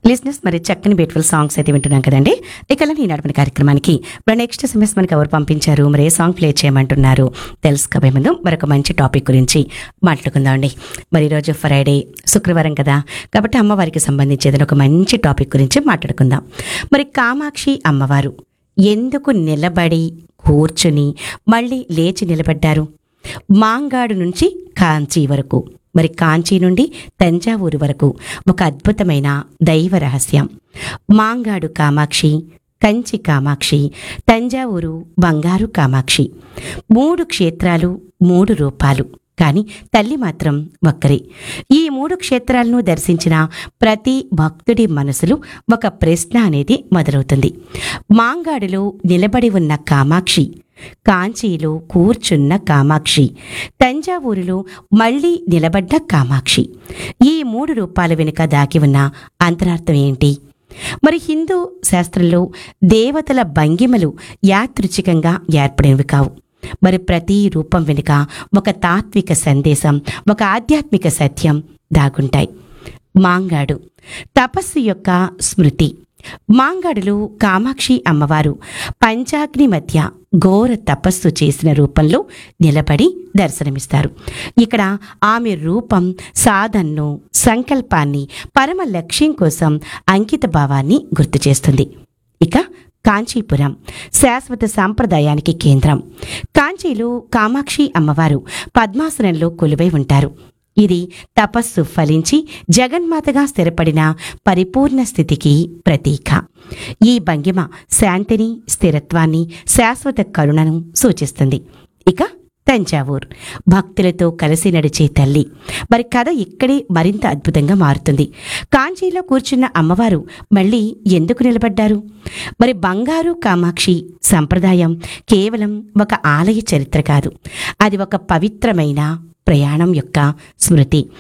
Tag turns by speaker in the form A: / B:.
A: లిజినెస్ మరి చక్కని బ్యూటిఫుల్ సాంగ్స్ అయితే వింటున్నాం కదండి ఇక ఈ నడిపిన కార్యక్రమానికి మరి నెక్స్ట్ ఎస్ఎంఎస్ మనకి ఎవరు పంపించారు మరి ఏ సాంగ్ ప్లే చేయమంటున్నారు తెలుసుకోబోయే ముందు మరొక మంచి టాపిక్ గురించి మాట్లాడుకుందామండి మరి ఈరోజు ఫ్రైడే శుక్రవారం కదా కాబట్టి అమ్మవారికి సంబంధించి ఏదైనా ఒక మంచి టాపిక్ గురించి మాట్లాడుకుందాం మరి కామాక్షి అమ్మవారు ఎందుకు నిలబడి కూర్చుని మళ్ళీ లేచి నిలబడ్డారు మాంగాడు నుంచి కాంచీ వరకు మరి కాంచీ నుండి తంజావూరు వరకు ఒక అద్భుతమైన దైవ రహస్యం మాంగాడు కామాక్షి కంచి కామాక్షి తంజావూరు బంగారు కామాక్షి మూడు క్షేత్రాలు మూడు రూపాలు కానీ తల్లి మాత్రం ఒక్కరే ఈ మూడు క్షేత్రాలను దర్శించిన ప్రతి భక్తుడి మనసులో ఒక ప్రశ్న అనేది మొదలవుతుంది మాంగాడులో నిలబడి ఉన్న కామాక్షి కాంచీలో కూర్చున్న కామాక్షి తంజావూరులో మళ్ళీ నిలబడ్డ కామాక్షి ఈ మూడు రూపాల వెనుక దాగి ఉన్న అంతరార్థం ఏంటి మరి హిందూ శాస్త్రంలో దేవతల భంగిమలు యాదృచ్ఛికంగా ఏర్పడినవి కావు మరి ప్రతి రూపం వెనుక ఒక తాత్విక సందేశం ఒక ఆధ్యాత్మిక సత్యం దాగుంటాయి మాంగాడు తపస్సు యొక్క స్మృతి మాంగాడులో కామాక్షి అమ్మవారు పంచాగ్ని మధ్య ఘోర తపస్సు చేసిన రూపంలో నిలబడి దర్శనమిస్తారు ఇక్కడ ఆమె రూపం సాధనను సంకల్పాన్ని పరమ లక్ష్యం కోసం అంకిత భావాన్ని గుర్తు చేస్తుంది ఇక కాంచీపురం శాశ్వత సాంప్రదాయానికి కేంద్రం కాంచీలో కామాక్షి అమ్మవారు పద్మాసనంలో కొలువై ఉంటారు ఇది తపస్సు ఫలించి జగన్మాతగా స్థిరపడిన పరిపూర్ణ స్థితికి ప్రతీక ఈ భంగిమ శాంతిని స్థిరత్వాన్ని శాశ్వత కరుణను సూచిస్తుంది ఇక తంజావూర్ భక్తులతో కలిసి నడిచే తల్లి మరి కథ ఇక్కడే మరింత అద్భుతంగా మారుతుంది కాంచీలో కూర్చున్న అమ్మవారు మళ్ళీ ఎందుకు నిలబడ్డారు మరి బంగారు కామాక్షి సంప్రదాయం కేవలం ఒక ఆలయ చరిత్ర కాదు అది ఒక పవిత్రమైన ప్రయాణం యొక్క స్మృతి